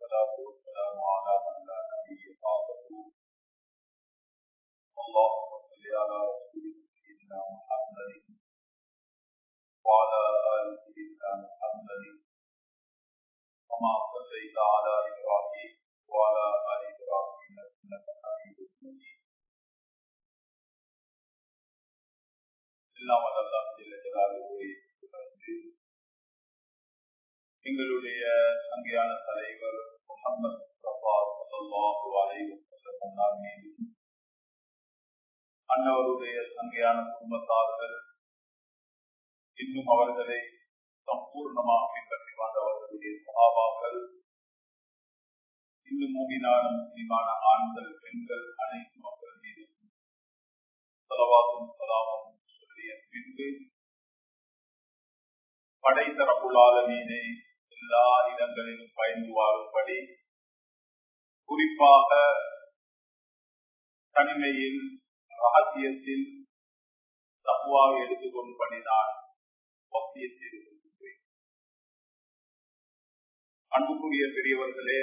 والصلاة والسلام على من لا نبي بعده اللهم صل على رسولك سيدنا محمد وعلى آل سيدنا محمد كما صليت على إبراهيم وعلى آل إبراهيم إنك حميد مجيد எல்லாம் அல்லா ஜெல்ல ஜலாலுவை புகழ்ந்து எங்களுடைய அங்கேயான தலைவர் முகமது முஸ்தபா ஸல்லல்லாஹு அலைஹி வஸல்லம் மீது அன்னவருடைய சங்கையான குடும்பத்தார்கள் இன்னும் அவர்களை சம்பூர்ணமாக பின்பற்றி வாழ்ந்தவர்களுடைய சகாபாக்கள் இன்னும் மூமினான முஸ்லிமான ஆண்கள் பெண்கள் அனைத்து மக்கள் மீது சலவாக்கும் சலாமும் சொல்லிய பின்பு படைத்த ரபுலாலமீனை எல்லா இடங்களிலும் பயந்து வாழும்படி குறிப்பாக தனிமையில் ரகசியத்தில் தப்புவாக எடுத்துக்கொள்படி நான் வசிய செய்து கொள்கின்றேன் அன்புக்குரிய பெரியவர்களே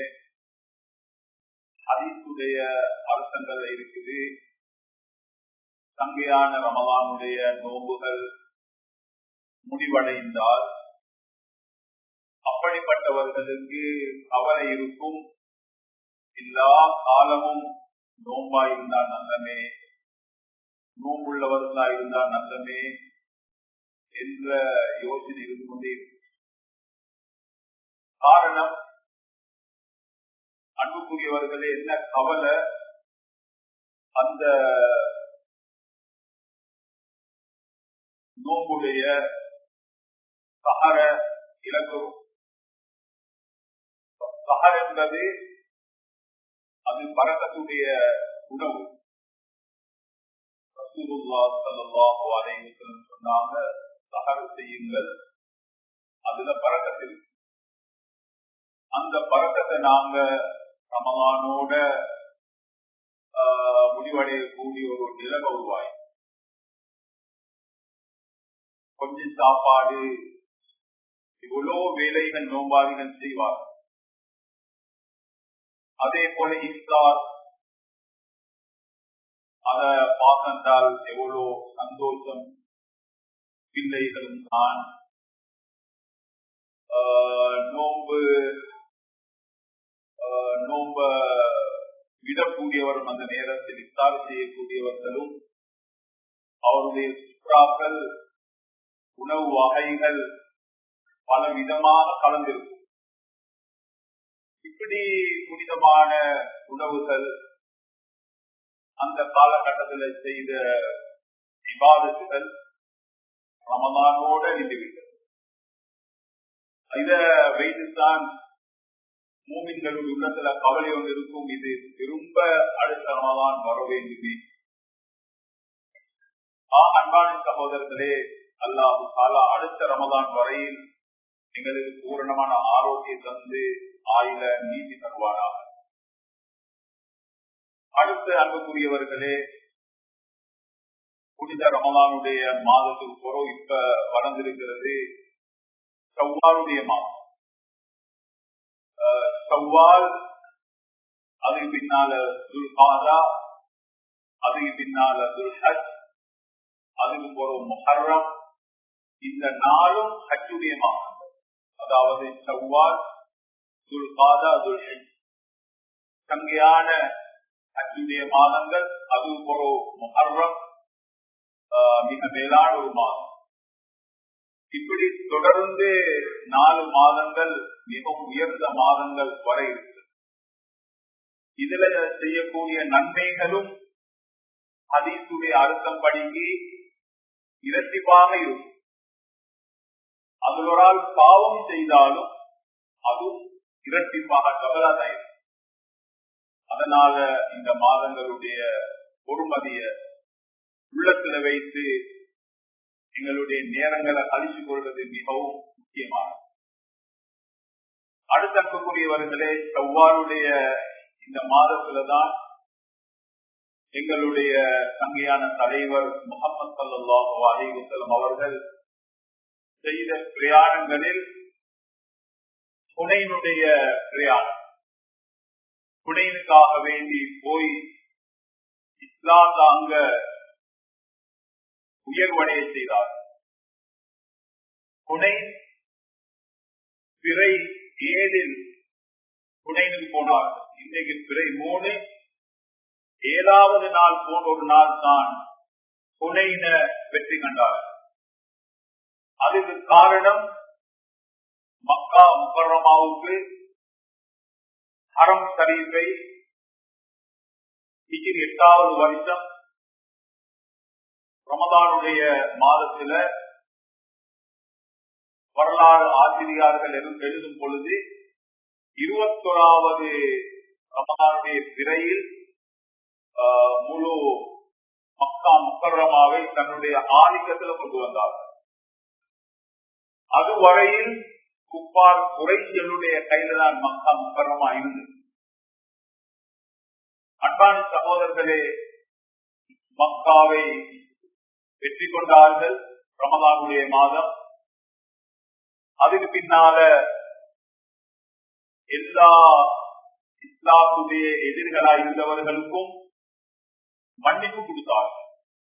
ஹதீசுடைய அர்த்தங்கள் இருக்குது தங்கையான ரமலானுடைய நோம்புகள் முடிவடைந்தால் அப்படிப்பட்டவர்களுக்கு கவலை இருக்கும் எல்லா காலமும் நோம்பா இருந்தா நல்லமே நோம்புள்ளவர்களா இருந்தா நல்லமே என்ற யோசனை இருந்து கொண்டே காரணம் அன்புக்குரியவர்களே என்ன கவலை அந்த நோம்புடைய சகர இலக்கு சகர் என்பது அது பறக்கக்கூடிய உணவு ரசூலுல்லா ஸல்லல்லாஹு அலைஹி வஸல்லம் சொன்னாங்க சஹர் செய்யுங்கள் அதுல பறக்கத்து அந்த பறக்கத்தை நாங்க ரமலானோட முடிவடையக்கூடிய ஒரு நிலைமை உருவாய் கொஞ்சம் சாப்பாடு இவ்வளோ வேலைகள் நோம்பாதிகள் செய்வார் அதே போல இஃப்தார் அத பார்த்தால் எவ்வளோ சந்தோஷம் பிள்ளைகளும் தான் நோம்பு நோம்ப விடக்கூடியவரும் அந்த நேரத்தில் இஃப்தார் செய்யக்கூடியவர்களும் அவருடைய சுற்றாக்கள் உணவு வகைகள் பல விதமாக கலந்திருக்கும் இப்படி புனிதமான உணவுகள் அந்த காலகட்டத்தில் செய்த விவாதத்துகள் ரமதானோட நின்றுவிட்டது இத வைத்துத்தான் மூமின்களுடைய உள்ளத்துல கவலை ஒன்று இருக்கும் இது திரும்ப அடுத்த ரமதான் வர வேண்டுமே அன்பான சகோதரர்களே அல்லாஹு காலா அடுத்த ரமதான் வரையில் எங்களுக்கு பூரணமான ஆரோக்கியம் தந்து ஆயில நீதி தருவாராக அடுத்த அன்புக்குரியவர்களே புனித ரமலானுடைய மாதத்துக்கு புறம் இப்ப வளர்ந்திருக்கிறது செவ்வாளுடைய மாதம் செவ்வால் அதுக்கு பின்னால துல்காதா அதுக்கு பின்னால துல்ஹஜ் அதுக்கு போறோம் முஹர்ரம் இந்த நாளும் ஹஜ்ஜுடைய மாதங்கள் அதாவது செவ்வால் துல்காதா துல்ஹஜ் சங்கையான ஹஜ்ஜுடைய மாதங்கள் அது ஒரு முஹர்ரம் மிக மேலான ஒரு மாதம் இப்படி தொடர்ந்து நாலு மாதங்கள் மிகவும் உயர்ந்த மாதங்கள் வர இருக்கு இதுல செய்யக்கூடிய நன்மைகளும் ஹதீசுடைய அர்த்தம் படிக்கு இரட்டிப்பாக இருக்கும் அதில் ஒரு ஆள் பாவம் செய்தாலும் அதுவும் இரட்டிப்பாக கவலாதான் இருக்கும் அதனால இந்த மாதங்களுடைய பொறுமதிய உள்ளத்துல வைத்து எங்களுடைய நேரங்களை கழிச்சு கொள்வது மிகவும் முக்கியமானது அடுத்தக்கூடியவர்களே செவ்வாறுடைய இந்த மாதத்துலதான் எங்களுடைய தங்கையான தலைவர் முகமது சல்லாஹு அலிவசலம் அவர்கள் செய்த பிரயாணங்களில் புனையினுடைய பிரயாணம் குடைனுக்காக வேண்டி போய் இஸ்லாத்த அங்க உயர்வடைய செய்தார் குணை பிறை ஏழில் குணைனுக்கு போனார் இன்றைக்கு பிறை மூணு ஏழாவது நாள் போன ஒரு நாள் தான் குணையின வெற்றி கண்டார் அதுக்கு காரணம் மக்கா முக்கரமாவுக்கு ஹரம் ஷரீஃபை ஹிஜிரி எட்டாவது வருஷம் ரமதானுடைய மாதத்துல வரலாறு ஆசிரியார்கள் எழுதும் பொழுது இருபத்தொராவது ரமதானுடைய பிறையில் முழு மக்கா முக்கரமாவை தன்னுடைய ஆதிக்கத்தில் கொண்டு வந்தார் அதுவரையில் குப்பார் குறைசியலுடைய கையில தான் மக்கா முக்கரமா இருந்தது அன்பான சகோதரர்களே மக்காவை வெற்றி கொண்டார்கள் ரமதானுடைய மாதம் அதுக்கு பின்னால எல்லா இஸ்லாத்துடைய எதிர்களாய் இருந்தவர்களுக்கும் மன்னிப்பு கொடுத்தார்கள்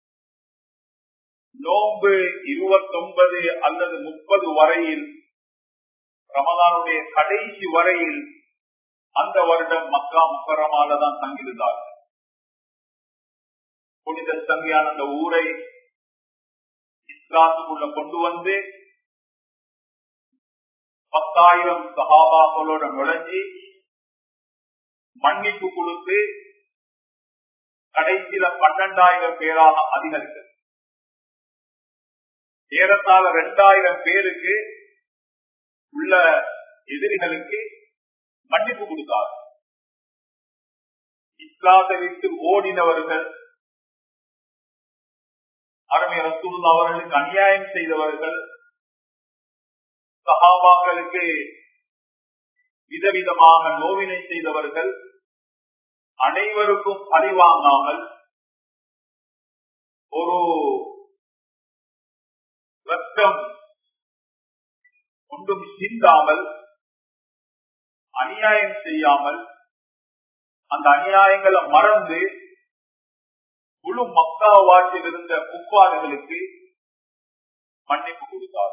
நோன்பு இருபத்தி ஒன்பது அல்லது முப்பது வரையில் ரமதானுடைய கடைசி வரையில் அந்த வருடம் மக்கா முக்கரமால தான் தங்கியிருந்தார்கள் புனித தங்கியான அந்த ஊரை இஸ்லாத்துக்குள்ள கொண்டு வந்து பத்தாயிரம் சகாபாக்களோட நுழைஞ்சி மன்னிப்பு கொடுத்து கடைசியில பன்னெண்டாயிரம் பேராக அதிகரித்தது ஏறத்தாழ இரண்டாயிரம் பேருக்கு உள்ள எதிரிகளுக்கு மன்னிப்பு கொடுத்தார் இஸ்லாத்தை விட்டு ஓடினவர்கள் அருமை ரசூல் அவர்களுக்கு அநியாயம் செய்தவர்கள் சகாபாக்களுக்கு விதவிதமாக நோவினை செய்தவர்கள் அனைவருக்கும் பழிவாங்காமல் ஒரு ரத்தம் ஒன்றும் சிந்தாமல் அநியாயம் செய்யாமல் அந்த அநியாயங்களை மறந்து முழு மக்கா வாட்டில் இருந்த குப்பாடுகளுக்கு மன்னிப்பு கொடுத்தார்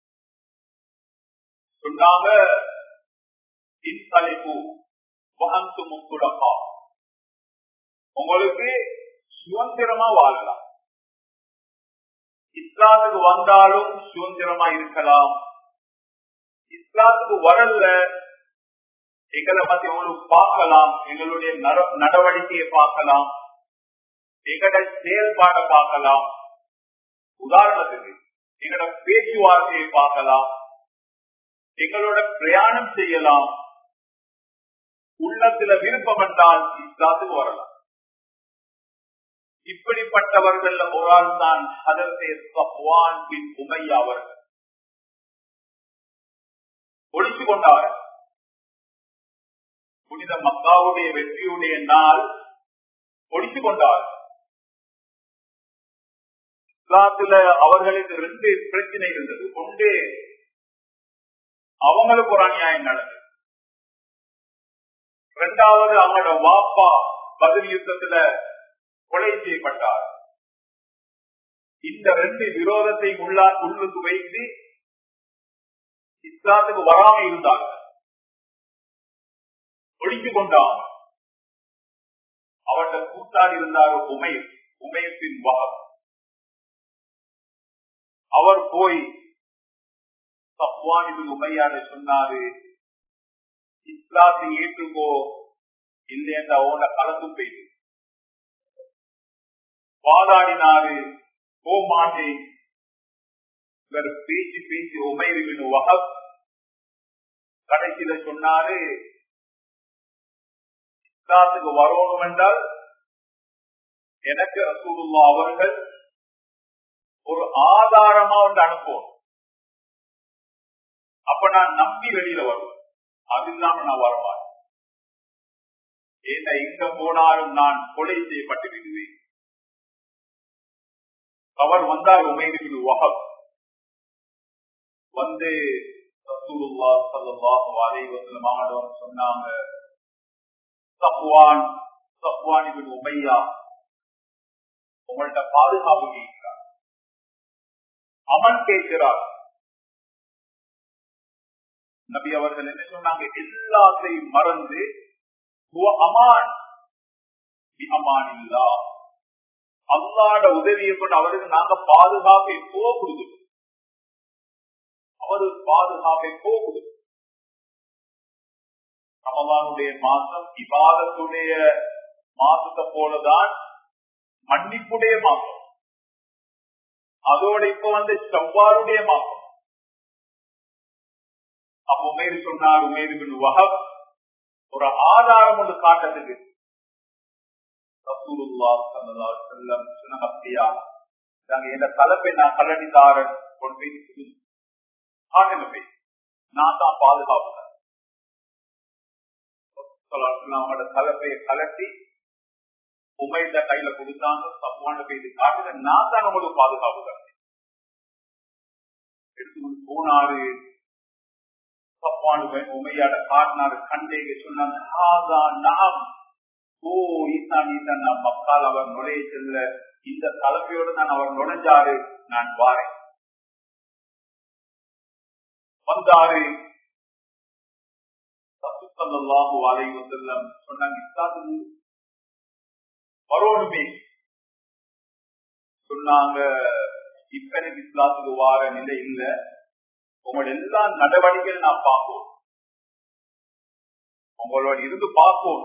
சொன்னாங்க இன்சலைப்பு வகந்து முக்குடப்பா உங்களுக்கு சுதந்திரமா வாழலாம் இஸ்லாத்துக்கு வந்தாலும் சுதந்திரமா இருக்கலாம் இஸ்லாத்துக்கு வரல எங்களை பத்தி உங்களுக்கு பார்க்கலாம் எங்களுடைய நடவடிக்கையை பார்க்கலாம் எங்கட செயல்பாட பார்க்கலாம் உதாரணத்துக்கு எங்கட பேச்சுவார்த்தையை பார்க்கலாம் எங்களோட பிரயாணம் செய்யலாம் உள்ளத்துல விருப்பம் என்றால் இஸ்லாத்துக்கு வரலாம் இப்படிப்பட்டவர்கள் ஒரு ஆள் தான் அதற்கு சப்வான் பின் உமையா அவர்கள் ஒழித்து கொண்டார் புனித மக்காவுடைய வெற்றியுடைய நாள் ஒழித்து கொண்டார் இஸ்லாத்துல அவர்களுக்கு ரெண்டு பிரச்சனை இருந்தது ஒன்று அவங்களுக்கு ஒரு அநியாயம் நடந்தது இரண்டாவது அவங்களோட வாப்பா பதில் யுத்தத்துல கொலை செய்யப்பட்டார் இந்த ரெண்டு விரோதத்தை உள்ளா உள்ளுக்கு வைத்து இஸ்லாத்துக்கு வராம இருந்தாங்க ஒழித்து கொண்டான் அவட்ட கூட்டாளி இருந்தார் உமைர் உமையத்தின் வகம் அவர் போய் சப்வான் இது உமையாட சொன்னாரு இஸ்லாத்தை ஏற்றுக்கோ இல்லையன்ற அவனோட கலந்து போயிட்டு வாதாடினாரு போமாட்டேன் இவர் பேச்சு பேசி உமைரிவின் வகப் கடைசியில சொன்னாரு இஸ்லாத்துக்கு வரணும் என்றால் எனக்கு ரசூலுல்லா அவர்கள் ஒரு ஆதாரமா ஒன்று அனுப்புவோம் அப்ப நான் நம்பி வெளியில வருவேன் அது இல்லாம நான் வரமாட்டேன் ஏன்னா எங்க போனாலும் நான் கொலை செய்யப்பட்டிருக்கிறேன் அவர் வந்தார் உமைது வகப் வந்து ரசூலுல்லா சல்லாஹு அலைஹி வஸல்லம் அவர்கள் சொன்னாங்க சப்வான் சப்வான் இவன் உமையா உங்கள்ட்ட பாதுகாப்பு கேட்கிறார் அவன் கேட்கிறார் நபி அவர்கள் என்ன சொன்னாங்க எல்லாத்தையும் மறந்து "ஹுவ அமான் பி அமானில்லா." அல்லாட உதவியை கொண்டு அவருக்கு நாங்க பாதுகாப்பை போகுது அவரு பாதுகாப்பை போகுது ரமலானுடைய மாசம் இபாதத்துடைய மாசத்தை போலதான் மன்னிப்புடைய மாசம் அதோட இப்ப வந்து செவ்வாருடைய மாசம் அப்ப உமேர் சொன்னார் உமேர் பின் வஹப் ஒரு ஆதாரம் ஒன்று காட்டத்துக்கு ரசூலுல்லா ஸல்லல்லாஹு அலைஹி வஸல்லம் சொன்னாங்க அப்படியா நாங்க இந்த தலைப்பை நான் கல்லடித்தாரன் கொண்டு போய் சொல்லு. காட்டுங்க போய் நான் தான் பாதுகாப்பு அவங்களோட தலைப்பையை கலட்டி உமையிட்ட கையில கொடுத்தாங்க தப்புவாண்ட போய் இது காட்டுங்க நான் தான் உங்களுக்கு பாதுகாப்பு தரேன் எடுத்துக்கொண்டு போனாரு தப்பாண்டு உமையாட காட்டினாரு கண்டேங்க சொன்னாங்க "ஹாதா நஅம்." ஓ ஈசான் ஈசான் நான் மக்கால் அவர் நுழைய செல்ல இந்த தலைமையோடு நான் அவர் நுழைஞ்சாரு நான் வாரேன் வந்தாரு சல்லாஹு அலை வசல்லம் சொன்னாங்க இஸ்லாத்துக்கு வரணுமே சொன்னாங்க இப்ப எனக்கு இஸ்லாத்துக்கு வார நிலை இல்ல உங்களோட எல்லா நடவடிக்கைகள் நான் பார்ப்போம் உங்களோட இருந்து பார்ப்போம்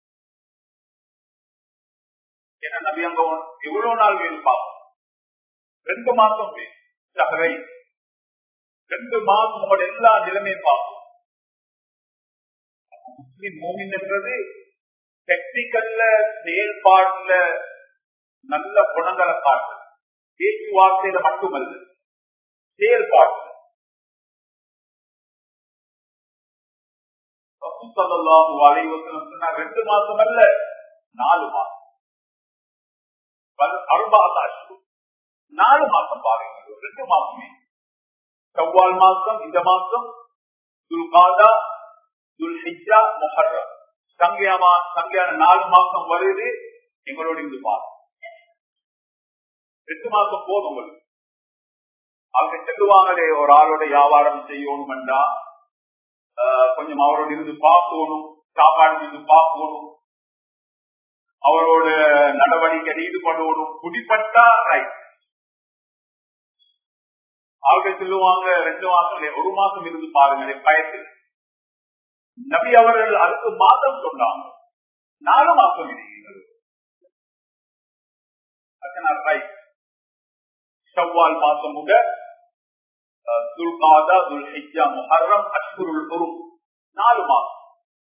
என்ன நபி அங்க எவ்வளவு நாள் வேணும் பார்ப்போம் ரெண்டு மாசம் வேணும் சகரை ரெண்டு மாசம் உங்களோட எல்லா நிலைமையும் பார்ப்போம் முஸ்லிம் மூமின் என்றது டெக்னிக்கல்ல செயல்பாட்டுல நல்ல குணங்களை காட்டு பேச்சுவார்த்தையில மட்டுமல்ல செயல்பாட்டு ரெண்டு மாசம் அல்ல நாலு மாசம் அருபாதாசு நாலு மாசம் பாருங்க ரெண்டு மாசமே செவ்வால் மாசம் இந்த மாசம் துல்காதா துல்ஹிஜா முஹர்ரம் சங்கையாமா சங்கையான நாலு மாசம் வருது எங்களோட இருந்து பாரு ரெண்டு மாசம் போதும் உங்களுக்கு அவங்க சொல்லுவாங்களே ஒரு ஆளோட வியாபாரம் செய்யணும்டா கொஞ்சம் அவரோட இருந்து பார்க்கணும் சாப்பாடு இருந்து பார்க்கணும் அவரோட நடவடிக்கை ஈடுபடணும் குடிப்பட்டா ரைட் அவங்க சொல்லுவாங்க ரெண்டு மாசம் ஒரு மாசம் இருந்து பாருங்க பயத்தில் நபி அவர்கள் அதுக்கு மாதம் சொன்னாங்க நாலு மாசம் இருக்கிறது செவ்வால் மாசம் முக துல்காதா துல்ஹிஜா முஹர்ரம் அஷ்குருள் உரும் நாலு மாசம்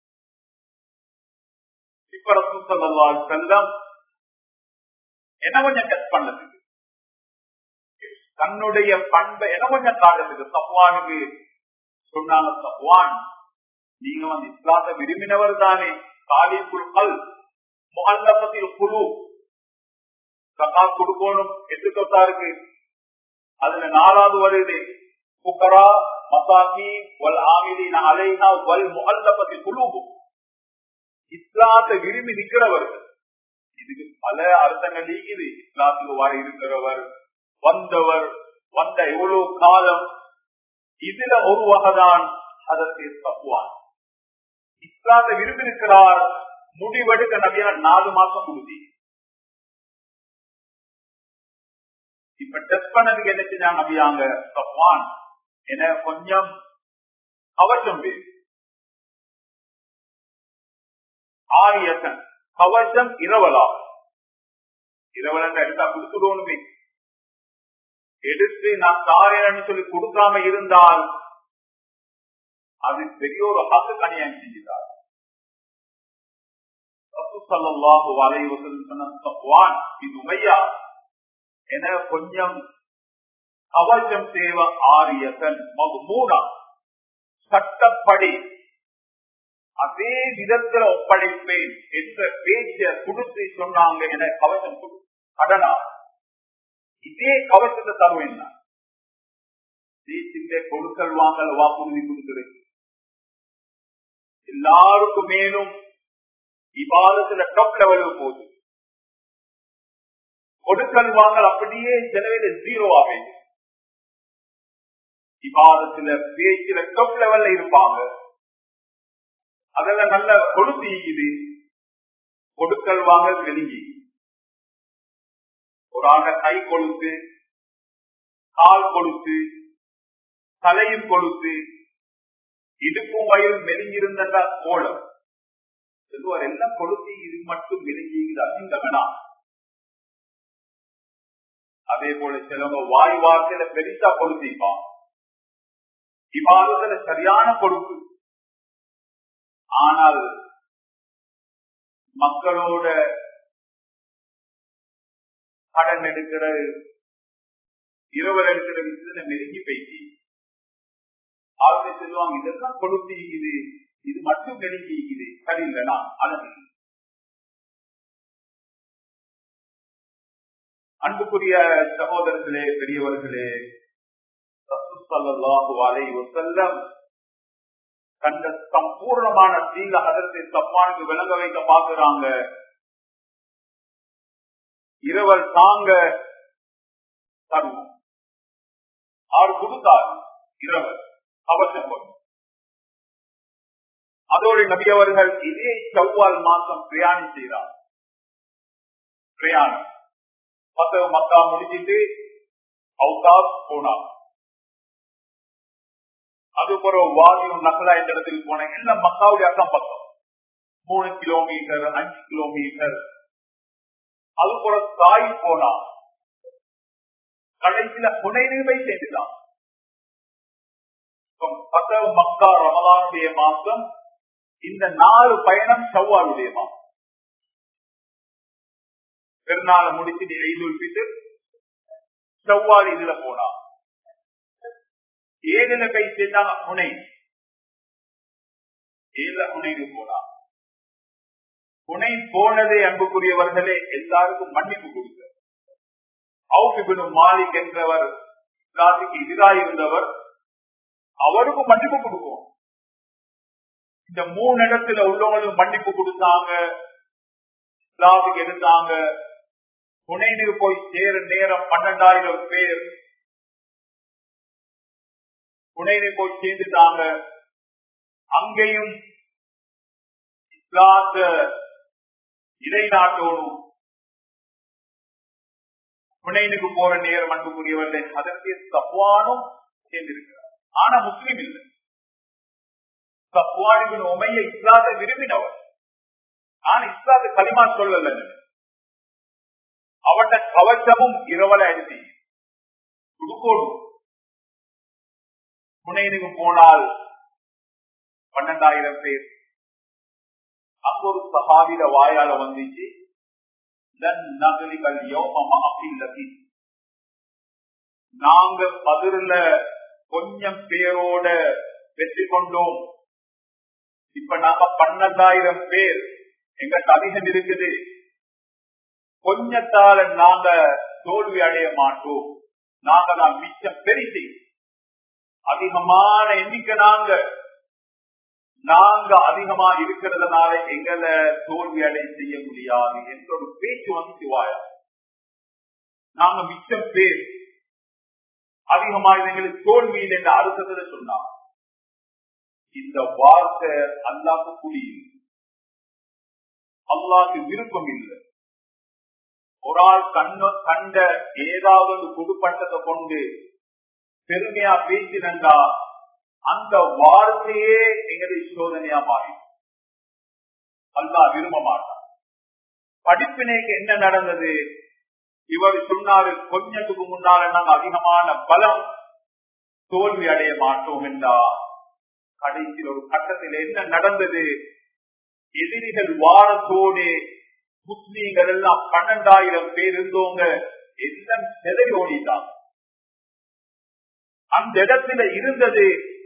இப்ப ரசூல் ஸல்லல்லாஹு அலைஹி வஸல்லம் என்ன கொஞ்சம் டெஸ்ட் பண்ணதுக்கு தன்னுடைய பண்பை என்ன கொஞ்சம் காட்டுறதுக்கு சப்வானுக்கு சொன்னாங்க சப்வான் நீங்க வந்து இஸ்லாத்தை விரும்பினவர் தானே காலிப்புல் கல் முகல்லபத்தில் குழு சகா கொடுக்கணும் எதிர்கத்தாருக்கு அதுல நாலாவது வருது புக்கரா மசாக்கி வல் ஆமிலின் அலைஹா வல் முகல்லபத்தி குழுவும் இஸ்லாத்தை விரும்பி நிற்கிறவர்கள் இதுக்கு பல அர்த்தங்கள் நீக்குது இஸ்லாத்துக்கு வர இருக்கிறவர் வந்தவர் வந்த எவ்வளவு காலம் இதுல ஒரு வகைதான் அதற்கு தப்புவான் இஸ்லாத்தை விரும்பியிருக்கிறார் முடிவெடுக்க நபியா நாலு மாசம் கொடுத்தி இப்ப டெஸ்ட் பண்ணதுக்கு என்ன செஞ்சாங்க நபியாங்க தப்புவான் என கொஞ்சம் கவசம் பேர் ஆரியசன் கவசம் இரவலா இரவலன் எடுத்தா கொடுத்துடணுமே எடுத்து நான் தாரேன்னு சொல்லி கொடுக்காம இருந்தால் அது பெரிய ஒரு ஹக்கு கனியம் செஞ்சுட்டார் இது உமையா என கொஞ்சம் கவசம் தேவ ஆரியசன் மூணா சட்டப்படி அதே விதத்துல ஒப்படைப்பேன் என்ற பேச்ச கொடுத்து சொன்னாங்க என கவசம் கொடு கடனா இதே கவசத்தை தருவேன் நான் தேசிய கொடுக்கல் வாங்கல் வாக்குறுதி கொடுக்கிறேன் எல்லாருக்கும் மேலும் இவாதத்துல டாப் லெவலுக்கு போகுது கொடுக்கல் வாங்கல் அப்படியே செலவில ஜீரோ ஆகுது இவாதத்துல பேச்சுல டாப் லெவல்ல இருப்பாங்க அதெல்லாம் நல்ல கொடுத்தீங்குது கொடுக்கல் வாங்கல் வெளியே ஒரு ஆண்ட கை கொழுத்து கால் கொழுத்து தலையில் கொழுத்து இடுப்பும் வயிறும் மெலிஞ்சிருந்தா கோலம் சொல்லுவார் எல்லாம் கொளுத்தி இது மட்டும் மெலிஞ்சிங்குது அப்படிங்க வேணாம் அதே போல சிலவங்க வாய் வார்த்தையில பெருசா கொளுத்திப்பான் இவ்வாறுல சரியான பொறுப்பு ஆனால் மக்களோட கடன் எடுக்கிற இருவர் எடுக்கிற விஷயத்துல நெருங்கி போயிட்டு ஆளுநர் சொல்லுவாங்க இதெல்லாம் கொழுத்து இருக்குது இது மட்டும் நெருங்கி இருக்குது சரிங்களா அழகு அன்புக்குரிய சகோதரர்களே பெரியவர்களே செல்லம் கண்ட சம்பூர்ணமான தீங்க அதற்கு தப்பானுக்கு விளங்க வைக்க பாக்குறாங்க இருவர் தாங்க தருவோம் அவர் கொடுத்தார் இருவர் அவசியம் அதோடு நபி அவர்கள் இதே செவ்வால் மாசம் பிரயாணம் செய்தார் பிரயாணம் பத்து மக்கா முடிச்சிட்டு அவுதா போனார் அது ஒரு வாலியும் நகலா என்ற இடத்துக்கு போனேன் எல்லாம் மக்காவுடைய அக்கம் பக்கம் மூணு கிலோமீட்டர் அஞ்சு கிலோமீட்டர் அது போல தாய் போனா கடைசியில புனைநிலை செய்துதான் பத்தவ மக்கா ரமலானுடைய மாசம் இந்த நாலு பயணம் செவ்வாளுடைய மாசம் பெருநாளை முடிச்சுட்டு எய்துல்பிட்டு செவ்வாள் இதுல போனா ஏழுல கை சேர்ந்தாங்க புனை ஏழுல புனைக்கு போனா புனை போனதே அன்புக்குரியவர்களே எல்லாருக்கும் மன்னிப்பு கொடுக்க அவுபிபின் மாலிக் என்றவர் இஸ்லாத்துக்கு எதிராக இருந்தவர் அவருக்கும் மன்னிப்பு கொடுக்கும் இந்த மூணு இடத்துல உள்ளவங்களுக்கு மன்னிப்பு கொடுத்தாங்க இஸ்லாத்துக்கு எடுத்தாங்க புனைனுக்கு போய் சேர நேரம் பன்னெண்டாயிரம் பேர் புனைனு போய் சேர்ந்துட்டாங்க அங்கேயும் இஸ்லாத்த இடைநாட்டோடும் புனைனுக்கு போற நேரம் அன்புக்குரியவர்கள் அதற்கு சப்வானும் சேர்ந்திருக்கிறார் ஆனா முஸ்லீம் இல்லை சப்வானின் உமைய இஸ்லாத்தை விரும்பினவர் நான் இஸ்லாத்து களிமா சொல்லல அவட்ட கவச்சமும் இரவல அடித்து குடுக்கோடும் புனைனுக்கு போனால் பன்னெண்டாயிரம் பேர் அங்க ஒரு சகாவில வாயால வந்துச்சு நாங்க பதிரில கொஞ்சம் பேரோட வெற்றி கொண்டோம் இப்ப நாங்க பன்னெண்டாயிரம் பேர் எங்க அதிகம் இருக்குது கொஞ்சத்தால நாங்க தோல்வி அடைய மாட்டோம் நாங்க தான் மிச்சம் பெருசி அதிகமான எண்ணிக்கை நாங்க நாங்க அதிகமா இருக்கிறதுனால எங்களை தோல்வி அடை செய்ய முடியாது என்ற ஒரு பேச்சு வந்து சிவாயா நாங்க மிச்சம் பேர் அதிகமா எங்களுக்கு தோல்வி என்ற அர்த்தத்தை சொன்னாங்க இந்த வார்த்தை அல்லாக்கு புரியுது அல்லாக்கு விருப்பம் இல்லை ஒரு ஆள் கண்ண கண்ட ஏதாவது புதுப்பட்டத்தை கொண்டு பெருமையா பேசினண்டா அந்த வார்த்தையே எங்களுக்கு சோதனையா மாறி அல்லா விரும்ப மாட்டான் படிப்பினைக்கு என்ன நடந்தது இவர் சொன்னாரு கொஞ்சத்துக்கு முன்னால நாங்க அதிகமான பலம் தோல்வி அடைய மாட்டோம் என்றா கடைசியில் ஒரு கட்டத்தில் என்ன நடந்தது எதிரிகள் வாரத்தோடு முஸ்லீம்கள் எல்லாம் பன்னெண்டாயிரம் பேர் இருந்தவங்க எல்லாம் செதறி ஓடிட்டாங்க அந்த இடத்துல இருந்தது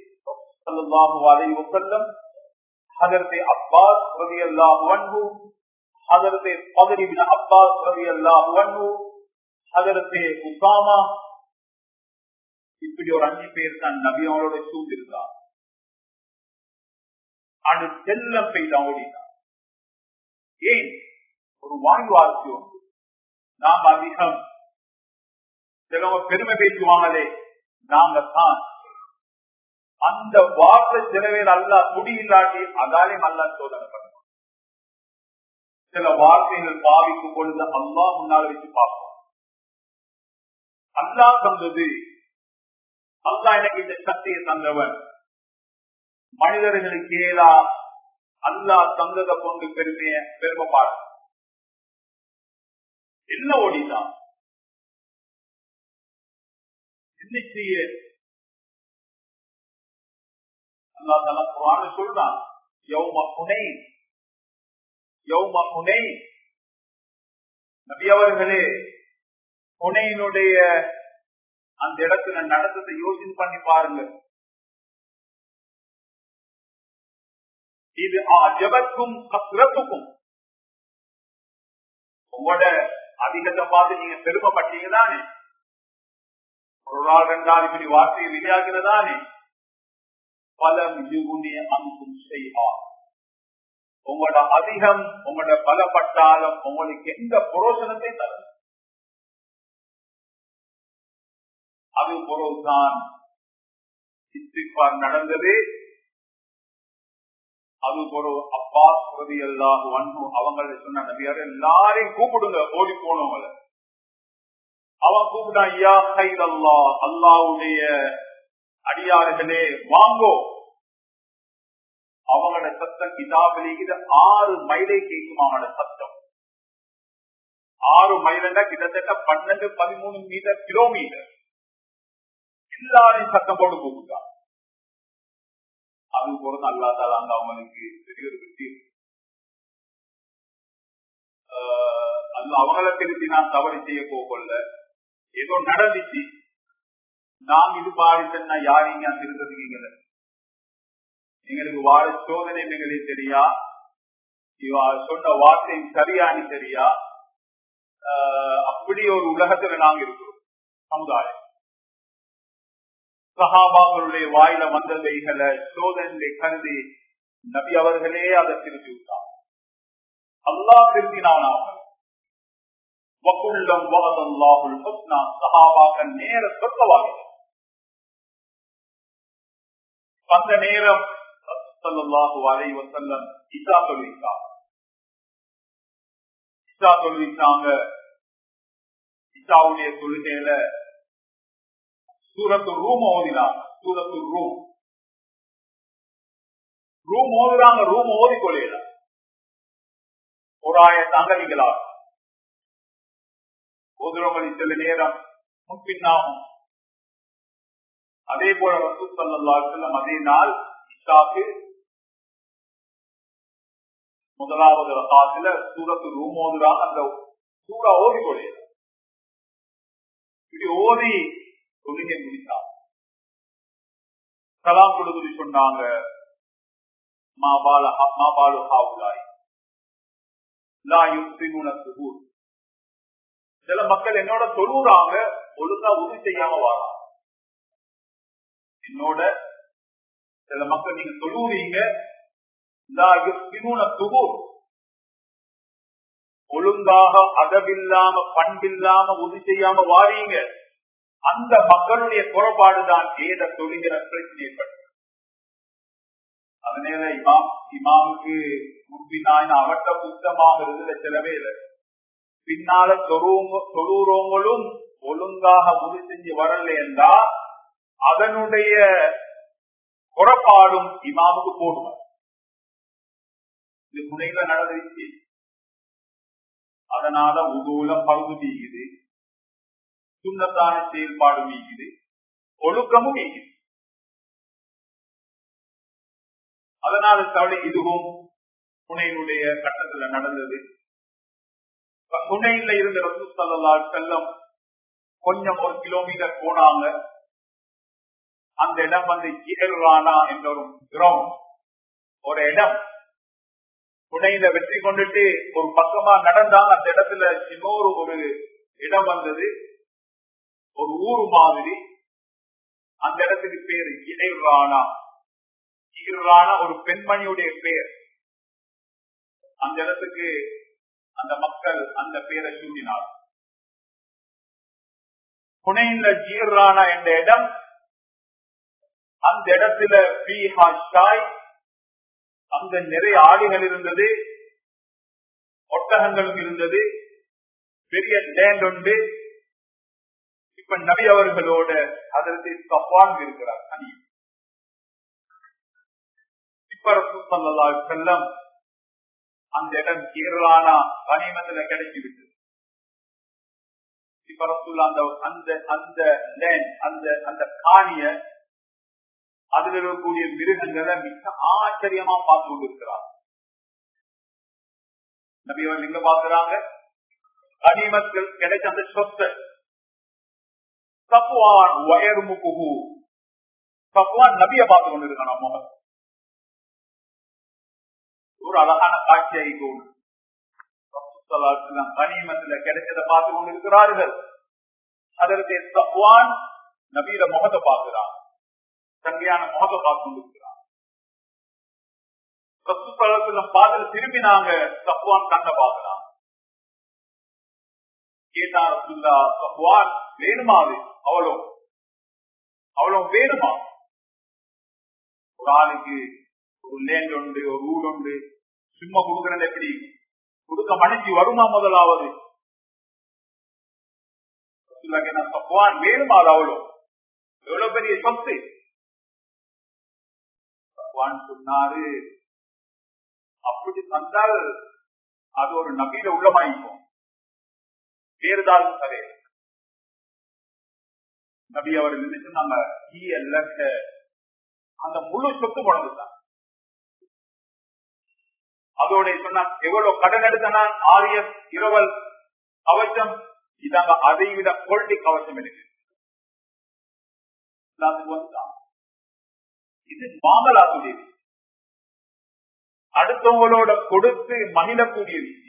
அதற்கு அப்பாஸ் ரவி அல்லாஹ் வன்பு அதற்கு பதறிவின அப்பாஸ் ரவி அல்லாஹ் வன்பு அதற்கு உசாமா இப்படி ஒரு அஞ்சு பேர் தான் நபியோட சூழ்ந்திருந்தார் அது செல்லம் பெய்தான் ஓடினார் ஏன் ஒரு வாய்வாசி உண்டு நாம் அதிகம் சிலவங்க பெருமை பேசுவாங்களே நாங்க தான் அந்த வார்த்தை சிலவேல் அல்ல முடியில்லாட்டி அதாலே நல்லா சோதனை பண்ணுவோம் சில வார்த்தைகள் பாவிக்கும் பொழுது அல்லா முன்னால் வச்சு பார்ப்போம் அல்லா தந்தது அல்லா எனக்கு இந்த சக்தியை தந்தவன் மனிதர்களுக்கு ஏதா அல்லா தந்ததை கொண்டு பெருமைய பெருமைப்பாடு என்ன ஓடிதான் இன்னைக்கு அல்லா தலா குரான் சொல்றான் யௌம புனை யௌம புனை நபி அவர்களே புனையினுடைய அந்த இடத்துல நடந்ததை யோசனை பண்ணி பாருங்க இது அஜபத்துக்கும் கசுரத்துக்கும் உங்களோட அதிகத்தை பார்த்து நீங்க பெருமைப்பட்டீங்க தானே ஒரு நாள் ரெண்டாவது இப்படி வார்த்தை வெளியாகிறதானே பலம் யுகுனிய அங்கும் செய்வார் உங்களோட அதிகம் உங்களோட பலப்பட்டாலும் உங்களுக்கு எந்த புரோசனத்தை தரும் அது பொருள்தான் இஸ்திக்பார் நடந்தது அது ஒரு அப்பா சுரதி எல்லாம் வந்து அவங்கள சொன்ன நபியார் எல்லாரையும் கூப்பிடுங்க ஓடி போனவங்கள அவன் கூப்பிட்டான் ஐயா கைத் அல்லா அல்லாவுடைய அடியார்களே வாங்கோ அவங்களோட சத்தம் கிதாபிலேயே ஆறு மைலை கேட்கும் அவங்களோட சத்தம் ஆறு மைலண்டா கிட்டத்தட்ட பன்னெண்டு பதிமூணு மீட்டர் கிலோமீட்டர் எல்லாரையும் சத்தம் போட்டு கூப்பிட்டான் அது பொறுத்து அல்லா தாலா அந்த அவங்களுக்கு பெரிய ஒரு வெற்றி அது அவங்கள திருத்தி நான் தவறு செய்ய போகல ஏதோ நடந்துச்சு நாம் இது பாதித்தா யாரையும் நான் திருத்ததுக்கீங்கள எங்களுக்கு வாழ சோதனை எங்களே தெரியா இவ சொன்ன வார்த்தை சரியானி தெரியா அப்படி ஒரு உலகத்துல நாங்க இருக்கிறோம் சமுதாயம் சகாபாக்களுடைய வாயில வந்ததைகளை சோதனை கருதி நபி அவர்களே அதை திருத்தி விட்டார் அல்லா திருத்தினான் வக்குள்ளம் வகதல்லாஹுல் ஹுஸ்னா சஹாபாக்கள் நேர சொத்தவார்கள் அந்த நேரம் சல்லல்லாஹு அலைஹி வஸல்லம் இஷா தொழுவித்தார் இஷா தொழுவித்தாங்க இஷாவுடைய தொழுகையில சூரத்து ரூம் ஓதினாங்க சூரத்து ரூம் ரூம் ஓதுறாங்க ரூம் ஓதி கொள்ளையில ஒரு ஆயத்தாங்க நீங்களா ஓதுறவங்களுக்கு சில நேரம் முன்பின்னாகும் அதே போல ரசூ சல்லா செல்லம் அதே நாள் இஷாக்கு முதலாவது ரசாத்துல சூரத்து ரூம் ஓதுறாங்க அந்த சூறா ஓதி கொள்ளையில இப்படி ஓதி தொழுகை முடித்தார் கலாம் கொடுத்து சொன்னாங்க மாபால மாபாலு ஹாவுலாய் லா யுக்திமுன சுகூர் சில மக்கள் என்னோட தொழுறாங்க ஒழுங்கா உறுதி செய்யாம வாராங்க என்னோட சில மக்கள் நீங்க தொழுறீங்க லா யுக்திமுன சுகூர் ஒழுங்காக அதவில்லாம பண்பில்லாம உறுதி செய்யாம வாரீங்க அந்த மக்களுடைய குறைபாடுதான் ஏத தொழுகிற பிரச்சனை ஏற்பட்டது அதனால இமாம் இமாமுக்கு முன்பினாய் அவட்ட புத்தமாக இருந்த சிலவே இல்லை பின்னால தொழுறவங்களும் ஒழுங்காக உறுதி செஞ்சு வரல என்றா அதனுடைய குறைபாடும் இமாமுக்கு போடுவார் இது முனையில நடந்துச்சு அதனால உதூல பருது நீங்குது சுண்ணத்தான செயல்பாடு நீங்குது ஒழுக்கமும் நீங்குது அதனால தவளை இதுவும் புனையினுடைய கட்டத்துல நடந்தது புனையில இருந்த ரசூசல்லா செல்லம் கொஞ்சம் ஒரு கிலோமீட்டர் போனாங்க அந்த இடம் வந்து இகர்வானா என்ற ஒரு கிரௌண்ட் ஒரு இடம் புனையில வெற்றி கொண்டுட்டு ஒரு பக்கமா நடந்தாங்க அந்த இடத்துல இன்னொரு ஒரு இடம் வந்தது ஒரு ஊர் மாதிரி அந்த இடத்துக்கு பேரு இடைரானா இகர்ரானா ஒரு பெண்மணியுடைய பெயர் அந்த இடத்துக்கு அந்த மக்கள் அந்த பேரை சூட்டினார் புனைந்த ஜீர்ரானா என்ற இடம் அந்த இடத்துல பீஹா ஷாய் அங்க நிறைய ஆடுகள் இருந்தது ஒட்டகங்களும் இருந்தது பெரிய லேண்ட் உண்டு இப்ப நபி அவர்களோட அதற்கு தப்பான் இருக்கிறார் தனி இப்ப ரசூல்லா செல்லம் அந்த இடம் கேரளானா கனிமத்துல கிடைச்சி விட்டது இப்ப ரசூல்லா அந்த அந்த அந்த லேண்ட் அந்த அந்த காணிய அதுல இருக்கக்கூடிய மிருகங்களை மிக ஆச்சரியமா பார்த்து கொண்டிருக்கிறார் நபி அவர்கள் எங்க பாக்குறாங்க கனிமத்தில் கிடைச்ச அந்த சொத்தை சப்வான் வயர்முகுஹு சப்வான் நபிய பார்த்து கொண்டிருக்கான் முகம் ஒரு அழகான காட்சியை கொண்டு கனிமத்துல கிடைச்சதை பார்த்து கொண்டிருக்கிறார்கள் அதற்கு சப்வான் நபியில முகத்தை பார்க்கிறான் தங்கையான முகத்தை பார்த்து கொண்டிருக்கிறான் பாதல திரும்பினாங்க சப்வான் கண்ண பார்க்கிறான் கேட்டார் சப்வான் வேணுமா அது அவ்வளோ அவ்வளோ வேணுமா ஒரு ஆளுக்கு ஒரு லேண்ட் உண்டு ஒரு ஊர் உண்டு சும்மா கொடுக்கறது எப்படி கொடுக்க மனைக்கு வருமா முதலாவது சப்வான் வேணுமா அது அவ்வளோ எவ்வளவு பெரிய சொத்து பகவான் சொன்னாரு அப்படி தந்தால் அது ஒரு நபியில உள்ளமாயிக்கும் வேறுதால் சரி நபி அவர் நினைச்சு நம்ம ஈ அல்ல அந்த முழு சொத்து போனதுதான் அதோட சொன்னா எவ்வளவு கடன் எடுத்தனா ஆரியர் இரவல் கவச்சம் இதாங்க அதை விட கோல்டி கவச்சம் இருக்கு வந்துதான் இது மாமலாக்குரிய அடுத்தவங்களோட கொடுத்து மகிழக்கூடிய விஷயம்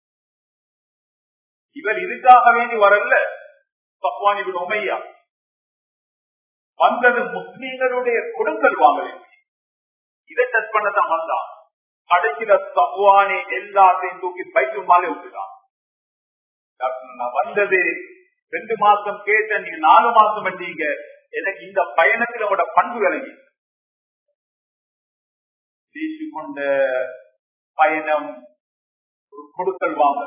இவர் இதுக்காக வேண்டி வரல பக்வான் இவர் உமையா வந்தது முஸ்லீம்களுடைய கொடுக்கல் வாங்க இதை டச் பண்ணதான் வந்தான் கடைசியில சப்வானே எல்லாத்தையும் தூக்கி பைக்கு மாலை விட்டுதான் நான் வந்தது ரெண்டு மாசம் கேட்ட நீங்க நாலு மாசம் பண்ணீங்க எனக்கு இந்த பயணத்தில் உங்களோட பண்பு விளங்கி பேசிக்கொண்ட பயணம் ஒரு கொடுக்கல் வாங்கல்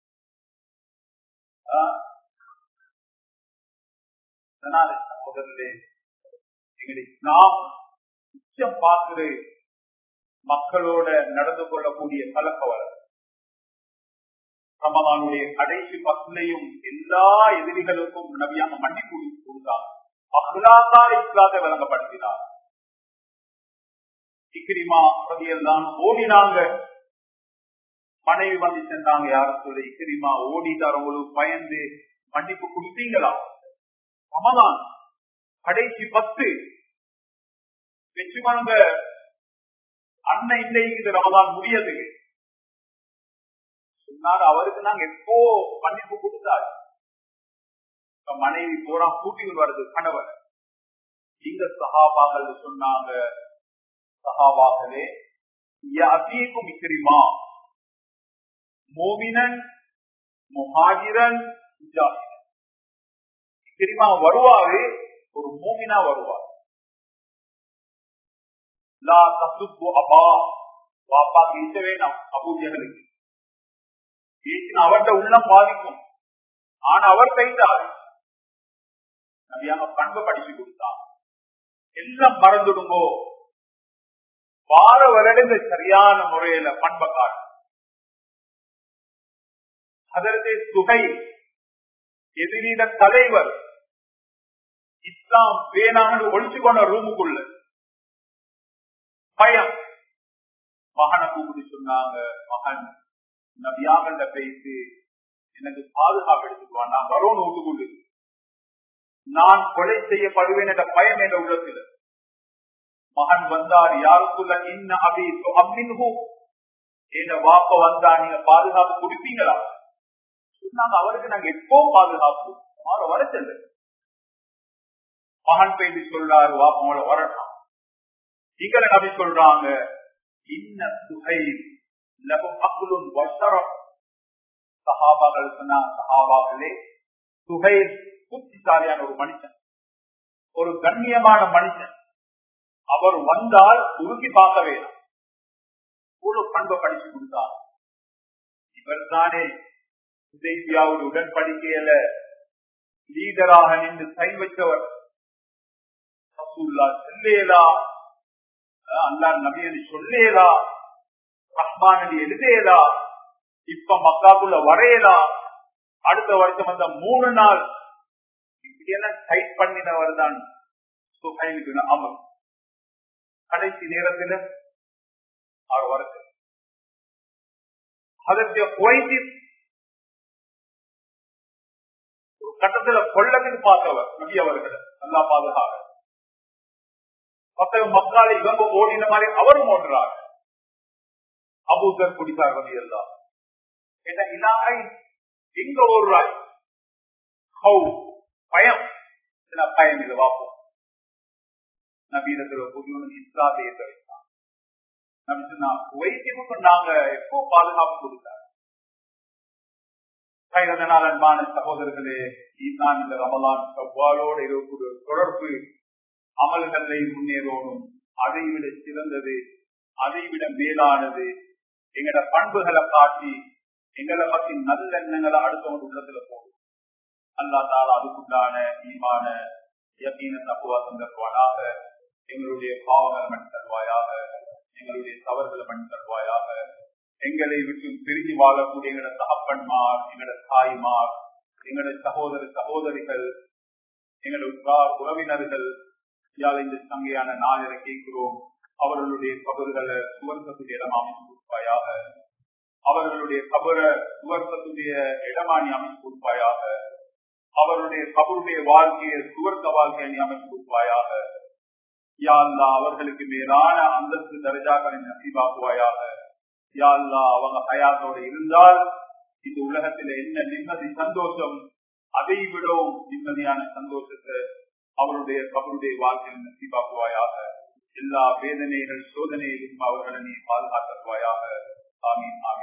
முதல்ல எங்களுக்கு நாம் உச்சம் பார்க்கிற மக்களோட நடந்து கொள்ளக்கூடிய பழக்கவர் ரமதானுடைய கடைசி பஸ்லையும் எல்லா எதிரிகளுக்கும் நபியாக மன்னிப்பு கொடுத்தார் அகுலாக்கார இஸ்லாத்தை வழங்கப்படுத்தினார் இக்கிரிமா பதியெல்லாம் ஓடினாங்க மனைவி வந்து சென்றாங்க யாரும் சொல்ல இக்கிரிமா ஓடிட்டார் உங்களுக்கு பயந்து மன்னிப்பு கொடுத்தீங்களா ரமதான் கடைசி பத்து வச்சுக்கொண்ட அண்ணன் இல்லை இது ரமதான் முடியாது சொன்னார் அவருக்கு நாங்க எப்போ மன்னிப்பு கொடுத்தாரு மனைவி பூரா கூட்டிகள் வருது கணவர் இந்த சகாபாக்கள் சொன்னாங்க சகாபாக்களே அசீக்கும் இக்கிரிமா மோமினன் முஹாஜிரன் இக்கிரிமா வருவாரு ஒரு மோமினா வருவார் லா தசுப்பு அப்பா பாப்பா பேச வேண்டாம் அபூஜர்களுக்கு பேசின அவர்கிட்ட உள்ளம் பாதிக்கும் ஆனா அவர் செய்தார் நபியாக பண்பு படிச்சு கொடுத்தார் எல்லாம் மறந்துடுங்கோ வார வருடங்கள் சரியான முறையில பண்பை காட்டு அதற்கு சுகை எதிரிட தலைவர் இஸ்லாம் வேணாம்னு ஒழிச்சு கொண்ட ரூமுக்குள்ள பயம் மகனை கூப்பிட்டு சொன்னாங்க மகன் நபியாங்கள்ட பேசி எனக்கு பாதுகாப்பு எடுத்துக்குவான் நான் வரோன்னு விட்டுக்கொண்டு நான் கொலை செய்யப்படுவேன் என்ற பயம் என்ற உள்ளத்தில் மகன் வந்தார் யாருக்குள்ள இன்ன அபி அம்மின்ஹூ என்ன வாப்ப வந்தா நீங்க பாதுகாப்பு கொடுப்பீங்களா சொன்னாங்க அவருக்கு நாங்க எப்போ பாதுகாப்பு அவரை வர செல்ல மகன் பேசி சொல்றாரு வாப்போட வரட்டும் இங்களை நபி சொல்றாங்க இன்ன சுகை லகும் அக்குலுன் வசரம் சஹாபாக்கள் சொன்னா சஹாபாக்களே சுகைல் புத்திசாலியான ஒரு மனுஷன் ஒரு கண்ணியமான மனுஷன் அவர் வந்தால் உருக்கி பார்க்க வேணும் ஒரு பண்பை படிச்சு கொடுத்தார் இவர் தானே உதய்பியாவோட உடன்படிக்கையில லீடராக நின்று கை வச்சவர் செல்லேதா அல்லா நபியது சொல்லேதா ரஹ்மானடி எழுதேதா இப்ப மக்காக்குள்ள வரையலா அடுத்த வருஷம் வந்த மூணு நாள் இப்படியெல்லாம் டைப் பண்ணினவர் தான் சுகைல் அமல் கடைசி நேரத்தில் அவர் வருது அதற்கு குவைத்தி ஒரு கட்டத்துல கொள்ளதில் பார்த்தவர் நபி அவர்கள் நல்லா பாதுகாக்க மக்கள் மக்கால இவங்க ஓடின மாதிரி அவரும் ஓடுறார் அபூதர் குடித்தார் ரவி எல்லாம் என்ன இல்லாமை எங்க ஓடுறாய் ஹவு பயம் பயம் இது வாப்போம் நபீரத்தில் புதிய இஸ்லாத்தை ஏற்றவைத்தான் நபி சொன்னா வைத்தியமுக்கு நாங்க எப்போ பாதுகாப்பு கொடுத்தார் அதனால் அன்பான சகோதரர்களே ஈசான் இந்த ரமலான் செவ்வாழோடு இருக்கக்கூடிய தொடர்பு அமல்களை முன்னேறோடும் அதை விட சிறந்தது அதை விட மேலானது எங்கட பண்புகளை காட்டி எங்களை பத்தி நல்ல எண்ணங்களை அடுத்தவங்க உள்ளத்துல போகும் அல்லா தால அதுக்குண்டான ஈமான யக்கீன தப்புவா தந்தருவானாக எங்களுடைய பாவங்கள் மண் தருவாயாக எங்களுடைய தவறுகளை மண் தருவாயாக எங்களை விட்டு பிரிஞ்சு வாழக்கூடிய எங்களோட தகப்பன்மார் எங்களோட தாய்மார் எங்களோட சகோதர சகோதரிகள் எங்களோட உற்றார் உறவினர்கள் இயால் இந்த சங்கையான நாளில கேட்கிறோம் அவர்களுடைய கபறுகளை சுவர்க்கத்துடைய இடம் அமைத்து கொடுப்பாயாக அவர்களுடைய கபர சுவர்க்கத்துடைய இடமானி அமைத்து கொடுப்பாயாக அவருடைய கபருடைய வாழ்க்கையை சுவர்க்க வாழ்க்கையை நீ அமைத்து கொடுப்பாயாக யாழ்லா அவர்களுக்கு மேலான அந்தஸ்து தரஜாக்களை நசீபாக்குவாயாக யாழ்லா அவங்க ஹயாத்தோடு இருந்தால் இந்த உலகத்துல என்ன நிம்மதி சந்தோஷம் அதை விடவும் நிம்மதியான சந்தோஷத்தை அவருடைய கபருடைய வாழ்க்கையில் நசீபாக்குவாயாக எல்லா வேதனைகள் சோதனையிலும் அவர்களை நீ பாதுகாத்துவாயாக ஆமீன்